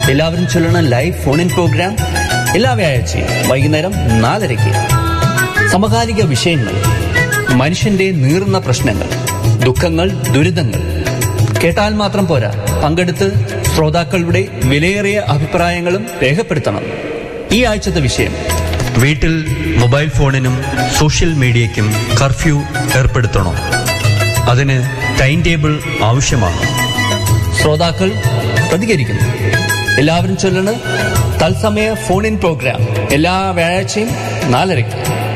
എല്ലാവരും ചൊല്ലണ live phone in program എല്ലാ വ്യാഴാഴ്ചയും വൈകുന്നേരം നാലരയ്ക്ക് സമകാലിക വിഷയങ്ങൾ മനുഷ്യന്റെ നീറുന്ന പ്രശ്നങ്ങൾ ദുഃഖങ്ങൾ ദുരിതങ്ങൾ കേട്ടാൽ മാത്രം പോരാ പങ്കെടുത്ത് ശ്രോതാക്കളുടെ വിലയേറിയ അഭിപ്രായങ്ങളും രേഖപ്പെടുത്തണം ഈ ആഴ്ചത്തെ വിഷയം വീട്ടിൽ മൊബൈൽ ഫോണിനും സോഷ്യൽ മീഡിയയ്ക്കും കർഫ്യൂ ഏർപ്പെടുത്തണോ അതിന് ടൈം ടേബിൾ ആവശ്യമാണ് ശ്രോതാക്കൾ പ്രതികരിക്കുന്നു എല്ലാവരും ചൊല്ലണ് തത്സമയ ഫോൺ ഇൻ പ്രോഗ്രാം എല്ലാ വ്യാഴാഴ്ചയും നാലരയ്ക്ക്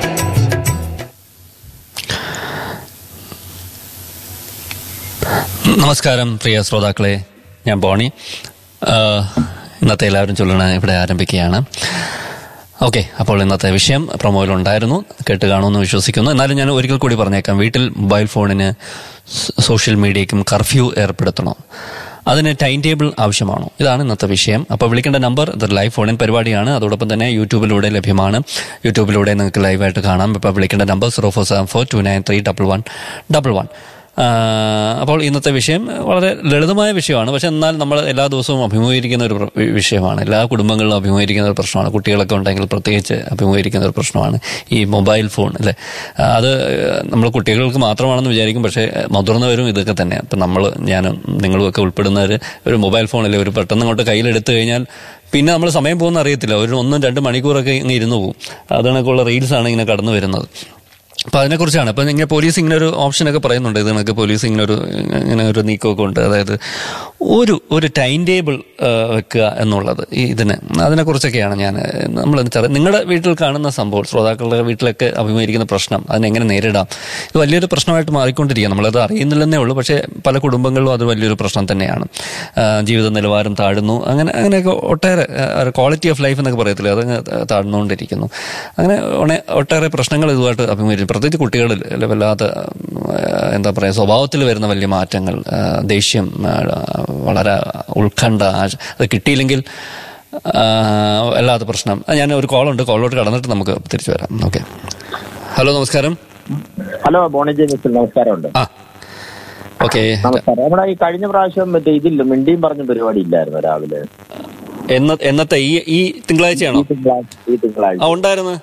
നമസ്കാരം പ്രിയ ശ്രോതാക്കളെ ഞാൻ ബോണി ആഹ് ഇന്നത്തെ എല്ലാവരും ചൊല്ലണ ഇവിടെ ആരംഭിക്കുകയാണ് ഓക്കെ അപ്പോൾ ഇന്നത്തെ വിഷയം പ്രൊമോയിലുണ്ടായിരുന്നു കേട്ട് കാണുമെന്ന് വിശ്വസിക്കുന്നു എന്നാലും ഞാൻ ഒരിക്കൽ കൂടി പറഞ്ഞേക്കാം വീട്ടിൽ മൊബൈൽ ഫോണിന് സ- സോഷ്യൽ മീഡിയയ്ക്കും കർഫ്യൂ ഏർപ്പെടുത്തണം അതിന് ടൈം ടേബിൾ ആവശ്യമാണോ ഇതാണ് ഇന്നത്തെ വിഷയം അപ്പോൾ വിളിക്കേണ്ട നമ്പർ ഇത് ലൈവ് ഫോണിൻ പരിപാടിയാണ് അതോടൊപ്പം തന്നെ യൂട്യൂബിലൂടെ ലഭ്യമാണ് യൂട്യൂബിലൂടെ നിങ്ങൾക്ക് ലൈവായിട്ട് കാണാം ഇപ്പോൾ വിളിക്കേണ്ട number zero four seven four two nine three double one double one അപ്പോൾ ഇന്നത്തെ വിഷയം വളരെ ലളിതമായ വിഷയമാണ് പക്ഷെ എന്നാൽ നമ്മൾ എല്ലാ ദിവസവും അഭിമുഖീകരിക്കുന്ന ഒരു പ്ര- വിഷയമാണ് എല്ലാ കുടുംബങ്ങളിലും അഭിമുഖീകരിക്കുന്ന ഒരു പ്രശ്നമാണ് കുട്ടികളൊക്കെ ഉണ്ടെങ്കിൽ പ്രത്യേകിച്ച് അഭിമുഖീകരിക്കുന്ന ഒരു പ്രശ്നമാണ് ഈ മൊബൈൽ ഫോൺ അല്ലേ ആ, അത് നമ്മൾ കുട്ടികൾക്ക് മാത്രമാണെന്ന് വിചാരിക്കും പക്ഷേ മുതിർന്നവരും ഇതൊക്കെ തന്നെ ഇപ്പം നമ്മൾ ഞാനും നിങ്ങളും ഒക്കെ ഉൾപ്പെടുന്നവർ ഒരു മൊബൈൽ ഫോണിൽ ഒരു പെട്ടെന്ന് അങ്ങോട്ട് കയ്യിലെടുത്തു കഴിഞ്ഞാൽ പിന്നെ നമ്മൾ സമയം പോകുന്ന അറിയത്തില്ല ഒരു ഒന്നും രണ്ട് മണിക്കൂറൊക്കെ ഇങ്ങനെ ഇരുന്ന് പോകും അതിനൊക്കെയുള്ള റീൽസാണ് ഇങ്ങനെ കടന്നു വരുന്നത് അപ്പൊ അതിനെക്കുറിച്ചാണ് അപ്പൊ ഇങ്ങനെ പോലീസ് ഇങ്ങനെ ഒരു ഓപ്ഷനൊക്കെ പറയുന്നുണ്ട് ഇത് കണക്ക് പോലീസ് ഇങ്ങനെ ഒരു ഇങ്ങനെ ഒരു നീക്കമൊക്കെ ഉണ്ട് അതായത് ഒരു ഒരു ടൈം ടേബിൾ വെക്കുക എന്നുള്ളത് ഈ ഇതിന് അതിനെക്കുറിച്ചൊക്കെയാണ് ഞാൻ നമ്മൾ നിങ്ങളുടെ വീട്ടിൽ കാണുന്ന സംഭവം ശ്രോതാക്കളുടെ വീട്ടിലൊക്കെ അഭിമുഖീകരിക്കുന്ന പ്രശ്നം അതിനെങ്ങനെ നേരിടാം ഇത് വലിയൊരു പ്രശ്നമായിട്ട് മാറിക്കൊണ്ടിരിക്കുക നമ്മളത് അറിയുന്നില്ലെന്നേ ഉള്ളൂ പക്ഷേ പല കുടുംബങ്ങളിലും അത് വലിയൊരു പ്രശ്നം തന്നെയാണ് ആ, ജീവിത നിലവാരം താഴുന്നു അങ്ങനെ അങ്ങനെയൊക്കെ ഒട്ടേറെ ക്വാളിറ്റി ഓഫ് ലൈഫ് എന്നൊക്കെ പറയത്തില്ലേ അതങ്ങ് താഴ്ന്നുകൊണ്ടിരിക്കുന്നു അങ്ങനെ ഒണെ- ഒട്ടേറെ പ്രശ്നങ്ങൾ ഇതുമായിട്ട് അഭിമുഖീകരിക്കും പ്രത്യേകിച്ച് കുട്ടികളിൽ അല്ലെ വല്ലാത്ത ആ, എന്താ പറയുക സ്വഭാവത്തിൽ വരുന്ന വലിയ മാറ്റങ്ങൾ ആ, ദേഷ്യം ആ, വളരെ ഉത്കണ്ഠ ആശ- അത് കിട്ടിയില്ലെങ്കിൽ ആ, വല്ലാത്ത പ്രശ്നം ആ, ഞാൻ ഒരു കോളുണ്ട് കോളിലോട്ട് കടന്നിട്ട് നമുക്ക് തിരിച്ചു വരാം ഓക്കെ ഹലോ നമസ്കാരം ഹലോ ബോണിജി മിസ്റ്റർ നമസ്കാരമുണ്ട് ആ ഓക്കെ നമസ്കാരം നമ്മുടെ ഈ കഴിഞ്ഞ പ്രാവശ്യം മറ്റേ ഇതില്ല മിണ്ടിയും പറഞ്ഞ പരിപാടി ഇല്ലായിരുന്നു രാവിലെ എന്ന എന്നത്തെ ഈ ഈ തിങ്കളാഴ്ചയാണോ ഈ തിങ്കളാഴ്ച ഈ തിങ്കളാഴ്ച ആ ഉണ്ടായിരുന്നു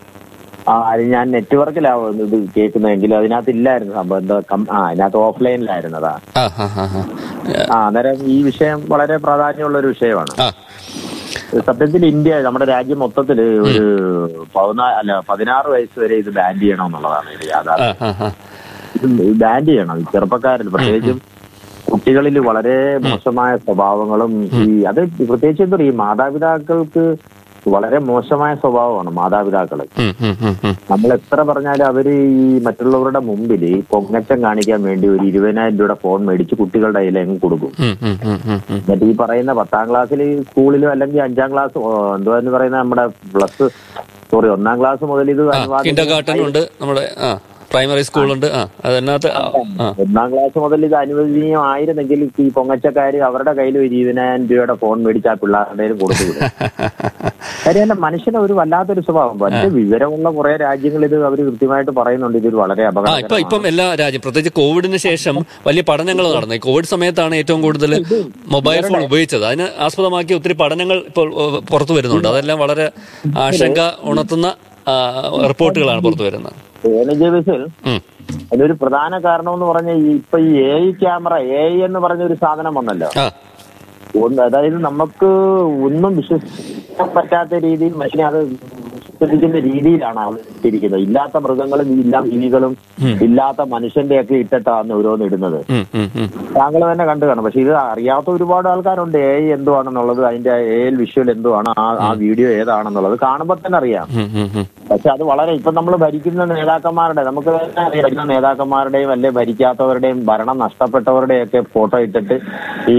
ആ അത് ഞാൻ നെറ്റ്വർക്കിലാവും ഇത് കേൾക്കുന്നതെങ്കിലും അതിനകത്ത് ഇല്ലായിരുന്നു സംഭവം എന്താ കം- ആ അതിനകത്ത് ഓഫ്ലൈനിലായിരുന്നതാ ആ ആ ആ ആ. ആ അന്നേരം ഈ വിഷയം വളരെ പ്രാധാന്യമുള്ള ഒരു വിഷയമാണ് ആ സത്യത്തിൽ ഇന്ത്യ നമ്മുടെ രാജ്യം മൊത്തത്തില് ഒരു പതിനാല് അല്ല പതിനാറ് വയസ്സ് വരെ ഇത് ബാൻ ചെയ്യണം എന്നുള്ളതാണ് ഇത് യാഥാർത്ഥ്യം ആ ആ ആ ഇത് ബാൻ ചെയ്യണം ഈ ചെറുപ്പക്കാരിൽ പ്രത്യേകിച്ചും കുട്ടികളിൽ വളരെ മോശമായ സ്വഭാവങ്ങളും ഈ അത് പ്രത്യേകിച്ച് എന്താ പറയുക ഈ മാതാപിതാക്കൾക്ക് വളരെ മോശമായ സ്വഭാവമാണ് മാതാപിതാക്കള് ഉം, ഉം, ഉം, ഉം. നമ്മൾ എത്ര പറഞ്ഞാലും അവര് ഈ മറ്റുള്ളവരുടെ മുമ്പിൽ ഈ പൊങ്ങച്ചം കാണിക്കാൻ വേണ്ടി ഒരു ഇരുപതിനായിരം രൂപയുടെ ഫോൺ മേടിച്ച് കുട്ടികളുടെ കയ്യിൽ അങ്ങ് കൊടുക്കും ഉം, ഉം, ഉം, ഉം, ഉം. എന്നിട്ട് ഈ പറയുന്ന പത്താം ക്ലാസ്സിൽ സ്കൂളിലോ അല്ലെങ്കിൽ അഞ്ചാം ക്ലാസ് എന്തോ എന്ന് പറയുന്ന നമ്മുടെ പ്ലസ് സോറി ഒന്നാം ക്ലാസ് മുതൽ ഇത് ആ കിൻഡർ ഗാർട്ടൻ ഉണ്ട് നമ്മുടെ ആ പ്രൈമറി സ്കൂളുണ്ട് ആ അതിനകത്ത് ആ ആ. ഒന്നാം ക്ലാസ് മുതൽ ഇത് അനുവദനീയമായിരുന്നെങ്കിൽ ഈ പൊങ്ങച്ചക്കാര് അവരുടെ കയ്യിൽ ഒരു ഇരുപതിനായിരം രൂപയുടെ ഫോൺ മേടിച്ച് ആ പിള്ളേരുടെ കയ്യിൽ കൊടുത്തു വിടും കാര്യമല്ല മനുഷ്യന് ഒരു വല്ലാത്തൊരു സ്വഭാവം വലിയ വിവരമുള്ള കുറെ രാജ്യങ്ങൾ ഇത് അവർ കൃത്യമായിട്ട് പറയുന്നുണ്ട് ഇതൊരു വളരെ ആ ഇപ്പൊ അപകടകരമാണ് ഇപ്പം എല്ലാ രാജ്യം പ്രത്യേകിച്ച് കോവിഡിന് ശേഷം വലിയ പഠനങ്ങൾ നടന്നു ഈ കോവിഡ് സമയത്താണ് ഏറ്റവും കൂടുതൽ മൊബൈൽ ഫോൺ ഉപയോഗിച്ചത് അതിന് ആസ്പദമാക്കി ഒത്തിരി പഠനങ്ങൾ ഇപ്പോൾ ഏഹ്, പുറത്തു വരുന്നുണ്ട് അതെല്ലാം വളരെ ആശങ്ക ഉണർത്തുന്ന ആ, റിപ്പോർട്ടുകളാണ് പുറത്തു വരുന്നത് ബേസിൽ ഉം. അതിലൊരു പ്രധാന കാരണം എന്ന് പറഞ്ഞ ഈ ഇപ്പൊ ഈ A I camera A I എന്ന് പറഞ്ഞ ഒരു സാധനം വന്നല്ലോ ആ ഒന്ന് അതായത് നമുക്ക് ഒന്നും വിശ്വസിക്കാൻ പറ്റാത്ത രീതിയിൽ മനുഷ്യനെ അത് വിശ്വസിക്കുന്ന രീതിയിലാണ് അത് ഇട്ടിരിക്കുന്നത് ഇല്ലാത്ത മൃഗങ്ങളും ഇല്ലാ ജീവികളും ഇല്ലാത്ത മനുഷ്യന്റെ ഒക്കെ ഇട്ടിട്ടാണ് ഓരോന്ന് ഇടുന്നത് ഉം, ഉം, ഉം. താങ്കൾ തന്നെ കണ്ടു കാണും പക്ഷെ ഇത് അറിയാത്ത ഒരുപാട് ആൾക്കാരുണ്ട് എ ഐ എന്തുവാണെന്നുള്ളത് അതിന്റെ എ എൽ വിഷ്വൽ എന്തുവാണ് ആ ആ വീഡിയോ ഏതാണെന്നുള്ളത് കാണുമ്പോൾ തന്നെ അറിയാം ഉം, ഉം, ഉം. പക്ഷെ അത് വളരെ ഇപ്പൊ നമ്മൾ ഭരിക്കുന്ന നേതാക്കന്മാരുടെ നമുക്ക് തന്നെ അറിയാം ഭരിക്കുന്ന നേതാക്കന്മാരുടെയും അല്ലെ ഭരിക്കാത്തവരുടെയും ഭരണം നഷ്ടപ്പെട്ടവരുടെയും ഒക്കെ ഫോട്ടോ ഇട്ടിട്ട് ഈ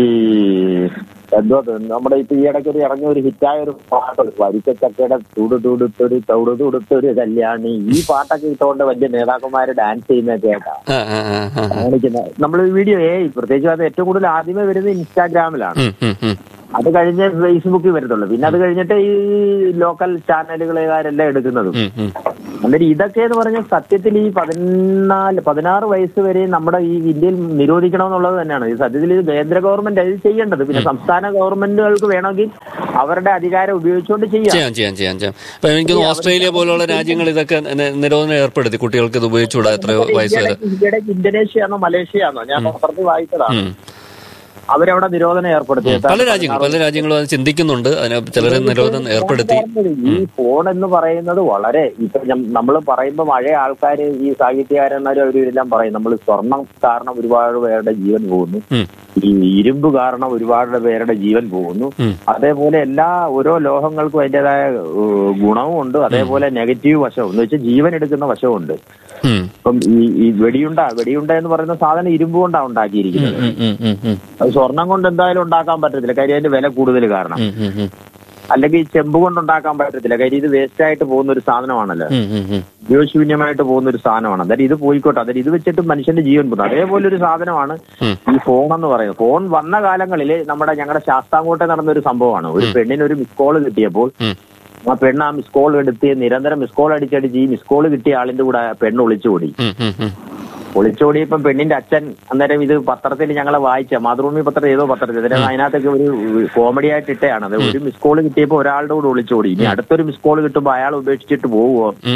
എന്തോ അത് നമ്മുടെ ഇപ്പൊ ഈ ഇടയ്ക്ക് ഒരു ഇറങ്ങിയ ഒരു ഹിറ്റായ ഒരു പാട്ടുണ്ട് വരിക്കച്ചക്കയുടെ തുടു തുടുത്തൊരു തൗടു തുടുത്തൊരു കല്യാണി ഈ പാട്ടൊക്കെ ഇട്ടുകൊണ്ട് വലിയ നേതാക്കന്മാര് ഡാൻസ് ചെയ്യുന്നതൊക്കെ ആയിട്ടാ ആ, ആ, ആ, ആ. കാണിക്കുന്നത് നമ്മൾ വീഡിയോ ഏ പ്രത്യേകിച്ച് അത് ഏറ്റവും കൂടുതൽ ആദ്യമേ വരുന്നത് ഇൻസ്റ്റാഗ്രാമിലാണ് ഉം, ഉം, ഉം. അത് കഴിഞ്ഞ് ഫേസ്ബുക്കിൽ വരത്തുള്ളൂ പിന്നെ അത് കഴിഞ്ഞിട്ട് ഈ ലോക്കൽ ചാനലുകളെല്ലാം എടുക്കുന്നതും ഉം, ഉം. അന്നേരം ഇതൊക്കെ എന്ന് പറഞ്ഞാൽ സത്യത്തിൽ ഈ പതിനാല് പതിനാറ് വയസ്സ് വരെ നമ്മുടെ ഈ ഇന്ത്യയിൽ നിരോധിക്കണം എന്നുള്ളത് തന്നെയാണ് ഈ സത്യത്തിൽ ഇത് കേന്ദ്ര ഗവൺമെന്റ് അത് ചെയ്യേണ്ടത് പിന്നെ സംസ്ഥാന ഗവൺമെന്റുകൾക്ക് വേണമെങ്കിൽ അവരുടെ അധികാരം ഉപയോഗിച്ചുകൊണ്ട് ചെയ്യാം ചെയ്യാം ചെയ്യാം ചെയ്യാം ചെയ്യാം അപ്പൊ എനിക്ക് തോന്നുന്നു ഓസ്ട്രേലിയ പോലുള്ള രാജ്യങ്ങൾ ഇതൊക്കെ നി- നിരോധനം ഏർപ്പെടുത്തി കുട്ടികൾക്ക് ഇത് ഉപയോഗിച്ചുകൂടാ എത്രയോ വയസ്സ് വരെ ഇന്ത്യയുടെ ഇന്തോനേഷ്യ ആണോ മലേഷ്യ ആണോ ഞാൻ പത്രത്തിൽ വായിച്ചതാണ് ഉം. അവരവിടെ നിരോധനം ഏർപ്പെടുത്തി പല രാജ്യങ്ങൾ പല രാജ്യങ്ങളും അത് ചിന്തിക്കുന്നുണ്ട് അതിന് ചിലർ നിരോധനം ഏർപ്പെടുത്തി ഈ ഫോൺ എന്ന് പറയുന്നത് വളരെ ഇപ്പൊ നമ്മൾ പറയുമ്പോൾ പഴയ ആൾക്കാർ ഈ സാഹിത്യകാരന്മാരും അവരെല്ലാം പറയും നമ്മൾ സ്വർണം കാരണം ഒരുപാട് പേരുടെ ജീവൻ പോകുന്നു ഉം. ഈ ഇരുമ്പ് കാരണം ഒരുപാട് പേരുടെ ജീവൻ പോകുന്നു ഉം. അതേപോലെ എല്ലാ ഓരോ ലോഹങ്ങൾക്കും അതിൻ്റെതായ ഏഹ്, ഗുണവും ഉണ്ട് അതേപോലെ നെഗറ്റീവ് വശവും എന്ന് വെച്ചാൽ ജീവൻ എടുക്കുന്ന വശവും ഉണ്ട് ഉം. ഇപ്പം ഈ ഈ വെടിയുണ്ട വെടിയുണ്ട എന്ന് പറയുന്ന സാധനം ഇരുമ്പ് കൊണ്ടാണ് ഉണ്ടാക്കിയിരിക്കുന്നത് ഉം, ഉം, ഉം, ഉം. അത് സ്വർണം കൊണ്ട് എന്തായാലും ഉണ്ടാക്കാൻ പറ്റത്തില്ല കാര്യം അതിന്റെ വില കൂടുതൽ കാരണം ഉം, ഉം, ഉം. അല്ലെങ്കിൽ ചെമ്പ് കൊണ്ട് ഉണ്ടാക്കാൻ പറ്റത്തില്ല കാര്യം ഇത് വേസ്റ്റ് ആയിട്ട് പോകുന്ന ഒരു സാധനമാണല്ലോ ഉം, ഉം, ഉം. ഉപയോഗശൂന്യമായിട്ട് പോകുന്ന ഒരു സാധനമാണ് അതായത് ഇത് പോയിക്കോട്ടെ അതായത് ഇത് വെച്ചിട്ട് മനുഷ്യന്റെ ജീവൻ പോകുന്നു അതേപോലെ ഒരു സാധനമാണ് ഉം. ഈ ഫോൺ എന്ന് പറയുന്നത് ഫോൺ വന്ന കാലങ്ങളിൽ നമ്മുടെ ഞങ്ങളുടെ ശാസ്താംകോട്ടെ നടന്ന ഒരു സംഭവമാണ് ഒരു പെണ്ണിന് ഒരു മിസ് കോൾ കിട്ടിയപ്പോൾ ഉം. ആ പെണ്ണ് ആ മിസ് കോൾ എടുത്ത് നിരന്തരം മിസ് കോൾ അടിച്ചടിച്ച് ഈ മിസ് കോൾ കിട്ടിയ ആളിന്റെ കൂടെ ആ പെണ്ണ് ഒളിച്ചോടി ഉം, ഉം, ഉം. ഒളിച്ചോടിയപ്പം പെണ്ണിന്റെ അച്ഛൻ അന്നേരം ഇത് പത്രത്തിൽ ഞങ്ങളെ വായിച്ച മാതൃഭൂമി പത്രം ഏതോ പത്രത്തിൽ അന്നേരം അതിനകത്തൊക്കെ ഒരു കോമഡി ആയിട്ട് ഇട്ടയാണ് അത് ഒരു മിസ് കോൾ കിട്ടിയപ്പോൾ ഒരാളുടെ കൂടെ ഒളിച്ചോടി ഇനി അടുത്തൊരു മിസ് കോൾ കിട്ടുമ്പോൾ അയാൾ ഉപേക്ഷിച്ചിട്ട് പോവുമോ ഉം.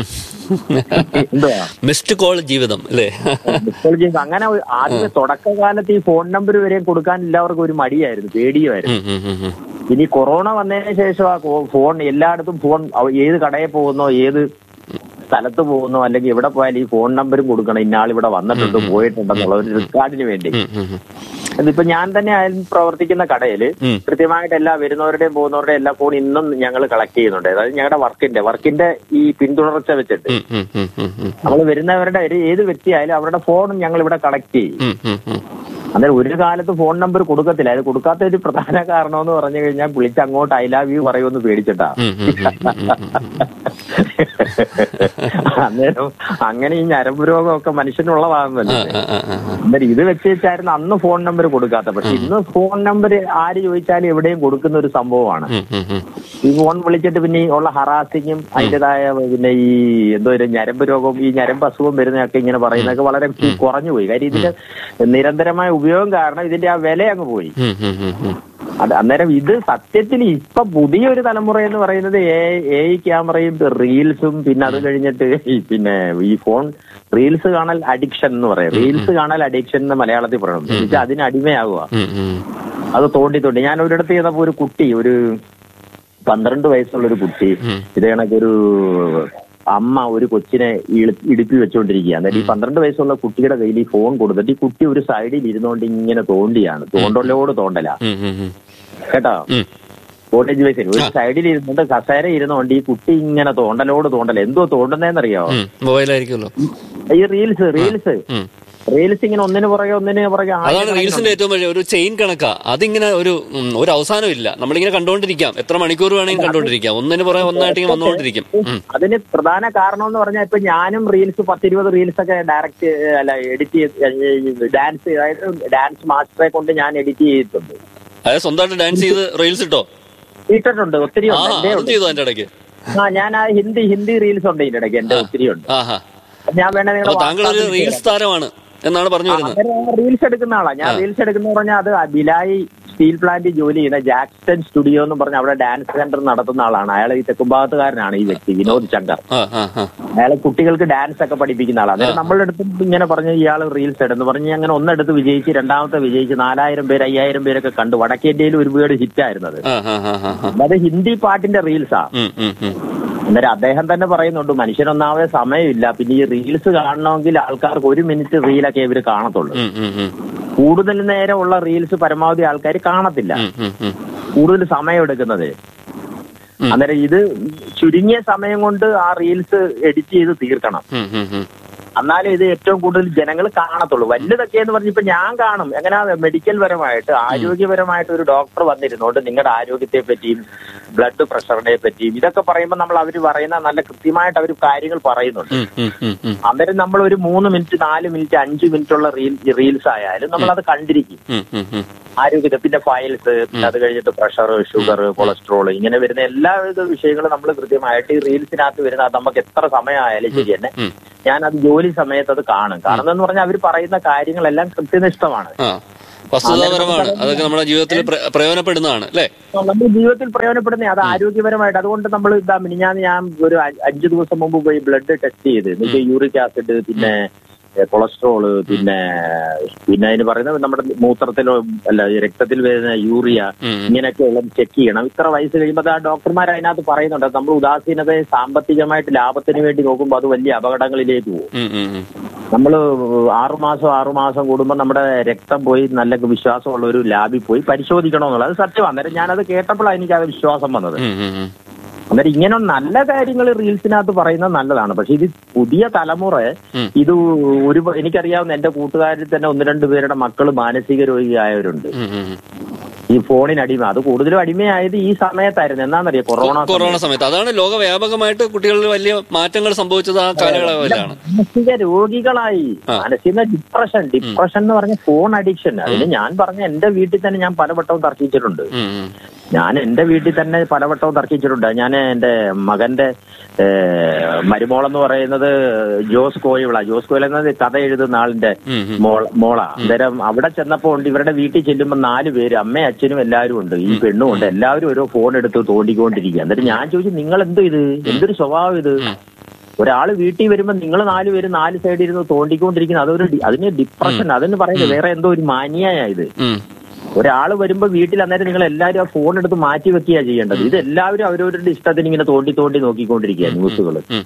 എന്തുവാ മിസ്ഡ് കോൾ ജീവിതം അല്ലേ മിസ് കോൾ ചെയ്യുമ്പോൾ അങ്ങനെ ഒരു ആദ്യ തുടക്കകാലത്ത് ഈ ഫോൺ നമ്പർ വരെ കൊടുക്കാൻ എല്ലാവർക്കും ഒരു മടിയായിരുന്നു പേടിയുമായിരുന്നു ഉം, ഉം, ഉം, ഉം. ഇനി കൊറോണ വന്നതിന് ശേഷം ആ കോ- ഫോൺ എല്ലായിടത്തും ഫോൺ അവ- ഏത് കടയിൽ പോകുന്നോ ഏത് സ്ഥലത്ത് പോകുന്നോ അല്ലെങ്കിൽ എവിടെ പോയാലും ഈ ഫോൺ നമ്പരും കൊടുക്കണം ഇന്നാൾ ഇവിടെ വന്നിട്ടുണ്ട് പോയിട്ടുണ്ടെന്നുള്ള ഒരു റെക്കോർഡിന് വേണ്ടി ഉം, ഉം, ഉം. ഇതിപ്പോ ഞാൻ തന്നെ ആയാലും പ്രവർത്തിക്കുന്ന കടയില് ഉം. കൃത്യമായിട്ട് എല്ലാ വരുന്നവരുടെയും പോകുന്നവരുടെയും എല്ലാ ഫോൺ ഇന്നും ഞങ്ങൾ കളക്ട് ചെയ്യുന്നുണ്ട് അതായത് ഞങ്ങളുടെ വർക്കിന്റെ വർക്കിന്റെ ഈ പിന്തുടർച്ച വെച്ചിട്ട് ഉം, ഉം, ഉം, ഉം, ഉം. നമ്മൾ വരുന്നവരുടെ ഒരു ഏത് വ്യക്തിയായാലും അവരുടെ ഫോണും ഞങ്ങൾ ഇവിടെ കളക്ട് ചെയ്യും ഉം, ഉം, ഉം. അന്നേരം ഒരു കാലത്ത് ഫോൺ നമ്പർ കൊടുക്കത്തില്ല അത് കൊടുക്കാത്ത ഒരു പ്രധാന കാരണം എന്ന് പറഞ്ഞു കഴിഞ്ഞാൽ വിളിച്ച് അങ്ങോട്ട് ഐ ലവ് യു പറയുമെന്ന് പേടിച്ചിട്ടാ ഉം, ഉം, ഉം, ഉം, ഉം. അന്നേരം അങ്ങനെ ഈ ഞരമ്പ് രോഗമൊക്കെ മനുഷ്യനുള്ളതാകുന്നല്ലോ ആ, ആ, ആ, ആ. അന്നേരം ഇത് വെച്ച് വെച്ചായിരുന്നു അന്ന് ഫോൺ നമ്പർ കൊടുക്കാത്ത പക്ഷെ ഇന്ന് ഫോൺ നമ്പർ ആര് ചോദിച്ചാലും എവിടെയും കൊടുക്കുന്ന ഒരു സംഭവമാണ് ഉം, ഉം, ഉം. ഈ ഫോൺ വിളിച്ചിട്ട് പിന്നെ ഈ ഉള്ള ഹറാസിങ്ങും അതിൻ്റെതായ പിന്നെ ഈ എന്തോ ഒരു ഞരമ്പ് രോഗം ഈ ഞരമ്പ് അസുഖം വരുന്നതൊക്കെ ഇങ്ങനെ പറയുന്നതൊക്കെ വളരെ കുറഞ്ഞു പോയി കാര്യം ഇതിന്റെ നിരന്തരമായ ഉപയോഗം കാരണം ഇതിന്റെ ആ വില അങ്ങ് പോയി ഉം, ഉം, ഉം, ഉം. അത് അന്നേരം ഇത് സത്യത്തിൽ ഇപ്പൊ പുതിയൊരു തലമുറ എന്ന് പറയുന്നത് എ എ ക്യാമറയും റീൽസും പിന്നെ അത് കഴിഞ്ഞിട്ട് ഈ പിന്നെ ഈ ഫോൺ റീൽസ് കാണൽ അഡിക്ഷൻ എന്ന് പറയും റീൽസ് കാണൽ അഡിക്ഷൻ എന്ന് മലയാളത്തിൽ പറയണം എന്നുവെച്ചാൽ അതിന് അടിമയാകുക ഉം, ഉം. അത് തോണ്ടി തോണ്ടി ഞാൻ ഒരിടത്ത് ചെയ്തപ്പോ ഒരു കുട്ടി ഒരു പന്ത്രണ്ട് വയസ്സുള്ള ഒരു കുട്ടി ഉം. ഇത് കണക്കൊരു അമ്മ ഒരു കൊച്ചിനെ ഇളി- ഇടുപ്പി വെച്ചുകൊണ്ടിരിക്കുക എന്നിട്ട് ഈ പന്ത്രണ്ട് വയസ്സുള്ള കുട്ടിയുടെ കയ്യിൽ ഈ ഫോൺ കൊടുത്തിട്ട് ഈ കുട്ടി ഒരു സൈഡിൽ ഇരുന്നുകൊണ്ട് ഇങ്ങനെ തോണ്ടിയാണ് തോണ്ടലോട് തോണ്ടല ഉം, ഉം, ഉം. കേട്ടോ ഉം. കോളേജ് വയസ്സിൽ ഒരു സൈഡിൽ ഇരുന്നുകൊണ്ട് കസേര ഇരുന്നുകൊണ്ട് ഈ കുട്ടി ഇങ്ങനെ തോണ്ടലോട് തോണ്ടല എന്തോ തോണ്ടുന്നതെന്നറിയാവോ ഉം. മൊബൈലായിരിക്കുമല്ലോ ഈ റീൽസ് റീൽസ് ഉം. റീൽസ് ഇങ്ങനെ ഒന്നിന് പുറകെ ഒന്നിന് പുറകെ അതാണ് ആയിരക്കണക്കിന് റീൽസിന്റെ ഏറ്റവും വലിയ ഒരു ചെയിൻ കണക്കാ അതിങ്ങനെ ഒരു ഉം, ഒരു അവസാനമില്ല നമ്മളിങ്ങനെ കണ്ടോണ്ടിരിക്കാം എത്ര മണിക്കൂർ വേണമെങ്കിലും കണ്ടോണ്ടിരിക്കാം ഒന്നിന് പുറകെ ഒന്നായിട്ട് ഇങ്ങനെ വന്നുകൊണ്ടിരിക്കും ഉം. അതിന് പ്രധാന കാരണം എന്ന് പറഞ്ഞാൽ ഇപ്പൊ ഞാനും റീൽസ് പത്തിരുപത് റീൽസ് ഒക്കെ ഡയറക്റ്റ് അല്ല എഡിറ്റ് ചെയ്ത് ഡാൻസ് അതായത് ഡാൻസ് മാസ്റ്ററെ കൊണ്ട് ഞാൻ എഡിറ്റ് ചെയ്തിട്ടുണ്ട് അതായത് സ്വന്തമായിട്ട് ഡാൻസ് ചെയ്ത് റീൽസ് ഇട്ടോ ഇട്ടിട്ടുണ്ട് ഒത്തിരി ആ ഉണ്ട് എന്റെ അതും ഉണ്ട് ചെയ്തു അതിന്റെ ഇടയ്ക്ക് ആ ഞാൻ ആ ഹിന്ദി ഹിന്ദി റീൽസ് ഉണ്ട് ഇതിന്റെ ഇടയ്ക്ക് എന്റെ ഒത്തിരി ഉണ്ട് ആഹാ ഞാൻ വേണേ അപ്പൊ താങ്കൾ ഒരു റീൽസ് താരമാണ് എന്നാണ് പറഞ്ഞു വരുന്നത് റീൽസ് എടുക്കുന്ന ആളാ ഞാൻ റീൽസ് എടുക്കുന്ന പറഞ്ഞാൽ അത് ബിലായി സ്റ്റീൽ പ്ലാന്റിൽ ജോലി ചെയ്യുന്ന ജാക്സൺ സ്റ്റുഡിയോ എന്ന് പറഞ്ഞ അവിടെ ഡാൻസ് സെന്റർ നടത്തുന്ന ആളാണ് അയാൾ ഈ തെക്കുംഭാഗത്തുകാരനാണ് ഈ വ്യക്തി വിനോദ് ശങ്കർ ആ ആ ആ അയാൾ കുട്ടികൾക്ക് ഡാൻസ് ഒക്കെ പഠിപ്പിക്കുന്ന ആളാണ് അന്നേരം നമ്മളുടെ അടുത്ത് ഇങ്ങനെ പറഞ്ഞു ഇയാൾ റീൽസ് ഇടുന്നു പറഞ്ഞ് അങ്ങനെ ഒന്നെടുത്ത് വിജയിച്ച് രണ്ടാമത്തെ വിജയിച്ച് നാലായിരം പേര് അയ്യായിരം പേരൊക്കെ കണ്ടു വടക്കേന്ത്യയിൽ ഒരുപാട് ഹിറ്റ് ആയിരുന്നത് ആ ആ ആ ആ ആ. അത് ഹിന്ദി പാട്ടിന്റെ റീൽസാ ഉം, ഉം, ഉം. അന്നേരം അദ്ദേഹം തന്നെ പറയുന്നുണ്ട് മനുഷ്യനൊന്നാമതെ സമയമില്ല പിന്നെ ഈ റീൽസ് കാണണമെങ്കിൽ ആൾക്കാർക്ക് ഒരു മിനിറ്റ് റീലൊക്കെ ഇവർ കാണത്തുള്ളൂ ഉം, ഉം, ഉം. കൂടുതൽ നേരമുള്ള റീൽസ് പരമാവധി ആൾക്കാർ കാണത്തില്ല ഉം, ഉം, ഉം. കൂടുതൽ സമയം എടുക്കുന്നത് ഉം. അന്നേരം ഇത് ചുരുങ്ങിയ സമയം കൊണ്ട് ആ റീൽസ് എഡിറ്റ് ചെയ്ത് തീർക്കണം ഉം, ഉം, ഉം. എന്നാലേ ഇത് ഏറ്റവും കൂടുതൽ ജനങ്ങൾ കാണത്തുള്ളൂ വലുതൊക്കെ എന്ന് പറഞ്ഞപ്പോ ഞാൻ കാണും എങ്ങനെയാ മെഡിക്കൽ പരമായിട്ട് ആരോഗ്യപരമായിട്ട് ഒരു ഡോക്ടർ വന്നിരുന്നോണ്ട് നിങ്ങളുടെ ആരോഗ്യത്തെ പറ്റിയും ബ്ലഡ് പ്രഷറിനെ പറ്റിയും ഇതൊക്കെ പറയുമ്പോൾ നമ്മൾ അവർ പറയുന്ന നല്ല കൃത്യമായിട്ട് അവർ കാര്യങ്ങൾ പറയുന്നുണ്ട് ഉം, ഉം, ഉം, ഉം. അന്നേരം നമ്മൾ ഒരു മൂന്ന് മിനിറ്റ് നാല് മിനിറ്റ് അഞ്ച് മിനിറ്റ് ഉള്ള റീൽ റീൽസ് ആയാലും നമ്മൾ അത് കണ്ടിരിക്കും ഉം, ഉം, ഉം. ആരോഗ്യത്തെ പിന്നെ ഫയൽസ് പിന്നെ അത് കഴിഞ്ഞിട്ട് പ്രഷർ ഷുഗർ കൊളസ്ട്രോൾ ഇങ്ങനെ വരുന്ന എല്ലാ ഇത് വിഷയങ്ങളും നമ്മൾ കൃത്യമായിട്ട് ഈ റീൽസിനകത്ത് വരുന്ന അത് നമുക്ക് എത്ര സമയമായാലും ശരി തന്നെ ഉം. ഞാൻ അത് ജോലി സമയത്ത് അത് കാണും കാരണം എന്ന് പറഞ്ഞാൽ അവർ പറയുന്ന കാര്യങ്ങളെല്ലാം കൃത്യനിഷ്ഠമാണ് ആ വസ്തുതാപരമാണ് അതൊക്കെ നമ്മുടെ ജീവിതത്തിൽ പ്ര- പ്രയോജനപ്പെടുന്നതാണ് അല്ലേ നമ്മുടെ ജീവിതത്തിൽ പ്രയോജനപ്പെടുന്ന അത് ആരോഗ്യപരമായിട്ട് അതുകൊണ്ട് നമ്മൾ ഇതാ മിനിഞ്ഞാന്ന് ഞാൻ ഒരു അ- അഞ്ച് ദിവസം മുമ്പ് പോയി ബ്ലഡ് ടെസ്റ്റ് ചെയ്ത് എന്നുവെച്ചാൽ യൂറിക് ആസിഡ് പിന്നെ കൊളസ്ട്രോള് പിന്നെ പിന്നെ അതിന് പറയുന്നത് നമ്മുടെ മൂത്രത്തിലോ അല്ല ഈ രക്തത്തിൽ വരുന്ന യൂറിയ ഉം, ഉം. ഇങ്ങനെയൊക്കെ ഉള്ളത് ചെക്ക് ചെയ്യണം ഇത്ര വയസ്സ് കഴിയുമ്പോൾ ആ ഡോക്ടർമാർ അതിനകത്ത് പറയുന്നുണ്ട് നമ്മൾ ഉദാസീനതയെ സാമ്പത്തികമായിട്ട് ലാഭത്തിന് വേണ്ടി നോക്കുമ്പോൾ അത് വലിയ അപകടങ്ങളിലേക്ക് പോകും ഉം, ഉം, ഉം. നമ്മൾ ആറുമാസം ആറുമാസം കൂടുമ്പോൾ നമ്മുടെ രക്തം പോയി നല്ല വിശ്വാസമുള്ള ഒരു ലാബിൽ പോയി പരിശോധിക്കണമെന്നുള്ളത് അത് സത്യമാണ് അന്നേരം ഞാനത് കേട്ടപ്പോഴാണ് എനിക്ക് അത് വിശ്വാസം വന്നത് ഉം, ഉം, ഉം. അന്നേരം ഇങ്ങനെ നല്ല കാര്യങ്ങൾ റീൽസിനകത്ത് പറയുന്നത് നല്ലതാണ് പക്ഷെ ഇത് പുതിയ തലമുറ ഉം. ഇത് ഒരു എനിക്കറിയാവുന്ന എന്റെ കൂട്ടുകാരിൽ തന്നെ ഒന്ന് രണ്ട് പേരുടെ മക്കൾ മാനസിക രോഗിയായവരുണ്ട് ഉം, ഉം, ഉം. ഈ ഫോണിന് അടിമ അത് കൂടുതലും അടിമയായത് ഈ സമയത്തായിരുന്നു എന്നാന്നറിയോ കൊറോണ കൊറോണ സമയത്ത് അതാണ് ലോകവ്യാപകമായിട്ട് കുട്ടികളിൽ വലിയ മാറ്റങ്ങൾ സംഭവിച്ചത് ആ കാലയളവിലാണ് മാനസിക രോഗികളായി ആ. മാനസിക ഡിപ്രഷൻ ഡിപ്രഷൻ എന്ന് പറഞ്ഞ ഫോൺ അഡിക്ഷൻ അതിന് ഞാൻ പറഞ്ഞ എന്റെ വീട്ടിൽ തന്നെ ഞാൻ പലവട്ടവും തർക്കിച്ചിട്ടുണ്ട് ഉം, ഉം. ഞാൻ എന്റെ വീട്ടിൽ തന്നെ പലവട്ടവും തർക്കിച്ചിട്ടുണ്ട് ഞാൻ എന്റെ മകന്റെ ഏഹ്, മരുമോളെന്ന് പറയുന്നത് ജോസ് കോയിവിള ജോസ് കോയിൽ എന്നത് കഥ എഴുതുന്ന ആളിന്റെ ഉം, ഉം. മോള മോള അന്നേരം അവിടെ ചെന്നപ്പോ ഉണ്ട് ഇവരുടെ വീട്ടിൽ ചെല്ലുമ്പോൾ നാല് പേര് അമ്മയും അച്ഛനും എല്ലാവരും ഉണ്ട് ഈ പെണ്ണും ഉണ്ട് എല്ലാവരും ഓരോ ഫോൺ എടുത്ത് തോണ്ടിക്കൊണ്ടിരിക്കുക എന്നിട്ട് ഞാൻ ചോദിച്ചു നിങ്ങൾ എന്തോ ഇത് എന്തൊരു സ്വഭാവം ഇത് ഒരാൾ വീട്ടിൽ വരുമ്പോൾ നിങ്ങൾ നാല് പേര് നാല് സൈഡിൽ ഇരുന്ന് തോണ്ടിക്കൊണ്ടിരിക്കുന്നത് അതൊരു ഡി- അതിന് ഡിപ്രഷൻ അതിന് പറയുന്നത് വേറെ എന്തോ ഒരു മാനിയായ ഇത് ഉം. ഒരാൾ വരുമ്പോൾ വീട്ടിൽ അന്നേരം നിങ്ങൾ എല്ലാവരും ആ ഫോൺ എടുത്ത് മാറ്റി വെക്കുക ചെയ്യേണ്ടത് ഇത് എല്ലാവരും അവരവരുടെ ഇഷ്ടത്തിന് ഇങ്ങനെ തോണ്ടി തോണ്ടി നോക്കിക്കൊണ്ടിരിക്കുക ന്യൂസുകൾ ഉം.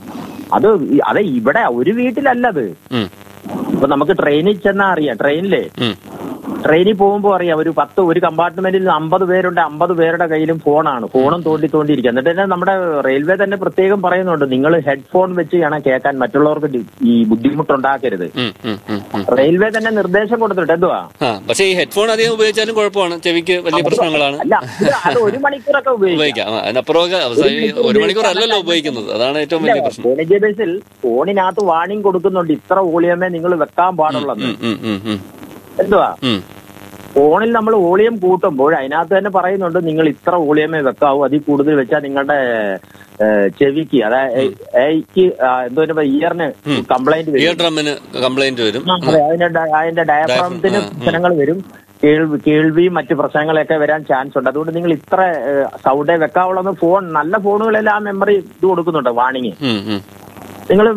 അത് ഈ- അതെ ഇവിടെ ഒരു വീട്ടിലല്ലത് ഉം. ഇപ്പൊ നമുക്ക് ട്രെയിനിൽ ചെന്നാ അറിയാം ട്രെയിനിലെ ഉം. ട്രെയിനിൽ പോകുമ്പോൾ അറിയാം ഒരു പത്ത് ഒരു കമ്പാർട്ട്മെന്റിൽ അമ്പത് പേരുണ്ട് അമ്പത് പേരുടെ കയ്യിലും ഫോണാണ് ഫോണും തോണ്ടി തോണ്ടിയിരിക്കുക എന്നിട്ട് തന്നെ നമ്മുടെ റെയിൽവേ തന്നെ പ്രത്യേകം പറയുന്നുണ്ട് നിങ്ങൾ ഹെഡ്ഫോൺ വെച്ച് വേണം കേൾക്കാൻ മറ്റുള്ളവർക്ക് ഡി- ഈ ബുദ്ധിമുട്ടുണ്ടാക്കരുത് ഉം, ഉം, ഉം, ഉം. റെയിൽവേ തന്നെ നിർദ്ദേശം കൊടുത്തിട്ട് എന്തുവാ ആ പക്ഷേ ഈ ഹെഡ്ഫോൺ അധികം ഉപയോഗിച്ചാലും കുഴപ്പമാണ് ചെവിക്ക് വലിയ പ്രശ്നങ്ങളാണ് അല്ല ഇത് അത് ഒരു മണിക്കൂറൊക്കെ ഉപയോഗിക്കാം ഉപയോഗിക്കാം ആ, അതിനപ്പുറമൊക്കെ അവസാനം ഈ ഒരു മണിക്കൂർ അല്ലല്ലോ ഉപയോഗിക്കുന്നത് അതാണ് ഏറ്റവും വലിയ പ്രശ്നം ഫോണിന്റെ ബേസിൽ ഫോണിനകത്ത് വാണിംഗ് കൊടുക്കുന്നുണ്ട് ഇത്ര വോളിയമേ നിങ്ങൾ വെക്കാൻ പാടുള്ളെന്ന് ഉം, ഉം, ഉം, ഉം. എന്തുവാ ഉം. ഫോണിൽ നമ്മൾ വോളിയം കൂട്ടുമ്പോൾ അതിനകത്ത് തന്നെ പറയുന്നുണ്ട് നിങ്ങൾ ഇത്ര വോളിയമേ വെക്കാവൂ അതിൽ കൂടുതൽ വെച്ചാൽ നിങ്ങളുടെ ഏഹ്, ചെവിക്ക് അതായത് ഏയ്ക്ക് എന്തോ ഇയറിന് കംപ്ലൈന്റ് വരും ഇയർ ഡ്രമ്മിന് കംപ്ലൈന്റ് വരും ആ, അതെ, അതിന്റെ ഡ- അതിന്റെ ഡയഫ്രാമത്തിന് ആ, ആ. പ്രശ്നങ്ങൾ വരും കേൾവി കേൾവിയും മറ്റു പ്രശ്നങ്ങളൊക്കെ വരാൻ ചാൻസ് ഉണ്ട് അതുകൊണ്ട് നിങ്ങൾ ഇത്ര സൗണ്ടേ വെക്കാവുള്ള ഫോൺ നല്ല ഫോണുകളെല്ലാം മെമ്മറി ഇത് കൊടുക്കുന്നുണ്ട് വാണിങ് ഉം, ഉം. നിങ്ങൾ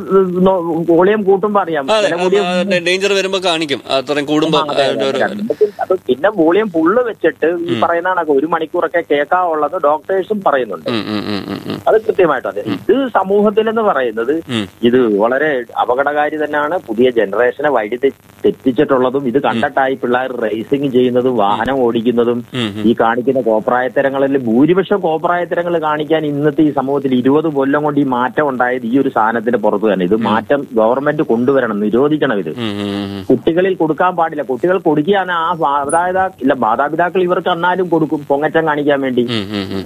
വോളിയം കൂട്ടുമ്പോ അറിയാം അതെ വില കൂടിയ ഡേഞ്ചർ വരുമ്പോ കാണിക്കും അത്രയും കൂടുമ്പോ അതെ, അതിന്റെ ഒരു രണ്ടും അത് പിന്നെ വോളിയം ഫുള്ള് വെച്ചിട്ട് ഈ പറയുന്ന കണക്ക് ഒരു മണിക്കൂറൊക്കെ കേൾക്കാവുള്ളത് ഡോക്ടേഴ്സും പറയുന്നുണ്ട് ഉം, ഉം, ഉം, ഉം, ഉം. അത് കൃത്യമായിട്ട് അതെ ഇത് സമൂഹത്തിൽ എന്ന് പറയുന്നത് ഉം. ഇത് വളരെ അപകടകാരി തന്നെയാണ് പുതിയ ജനറേഷനെ വഴി തെ- തെറ്റിച്ചിട്ടുള്ളതും ഇത് കണ്ടിട്ടായി പിള്ളേർ റേസിംഗ് ചെയ്യുന്നതും വാഹനം ഓടിക്കുന്നതും ഉം, ഉം. ഈ കാണിക്കുന്ന കോപ്രായത്തരങ്ങളിൽ ഭൂരിപക്ഷം കോപ്രായത്തരങ്ങൾ കാണിക്കാൻ ഇന്നത്തെ ഈ സമൂഹത്തിൽ ഇരുപത് കൊല്ലം കൊണ്ട് ഈ മാറ്റം ഉണ്ടായത് ഈ ഒരു സാധനത്തിന്റെ പുറത്ത് തന്നെ ഇത് മാറ്റം ഗവൺമെന്റ് കൊണ്ടുവരണം നിരോധിക്കണം ഇത് ഉം, ഉം, ഉം. കുട്ടികളിൽ കൊടുക്കാൻ പാടില്ല കുട്ടികൾ കൊടുക്കുകയാണ് ആ മാതാപിതാ ഇല്ല മാതാപിതാക്കൾ ഇവർക്ക് എന്നാലും കൊടുക്കും പൊങ്ങച്ചം കാണിക്കാൻ വേണ്ടി ഉം, ഉം, ഉം.